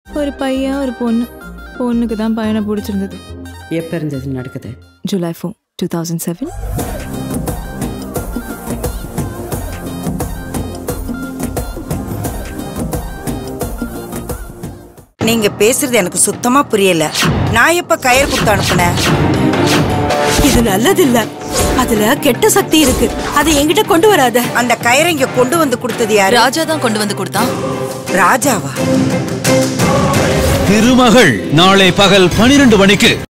ஒரு பையன் ஒரு பொண்ணு பொண்ணுக்கு தான் பையனை பிடிச்சிருந்தது எப்போ இருந்தது நடக்குது July four two thousand seven நீங்க பேசுறது எனக்கு சுத்தமா புரியல நான் எப்ப கயிறு கொடுத்து அனுப்புனேன் இது நல்லதில்ல அதுல கெட்ட சக்தி இருக்கு அதை என்கிட்ட கொண்டு வராத அந்த கயிறை இங்க கொண்டு வந்து கொடுத்தது யாரு ராஜா தான் கொண்டு வந்து கொடுத்தான் ராஜாவா திருமகள் நாளை பகல் பனிரெண்டு மணிக்கு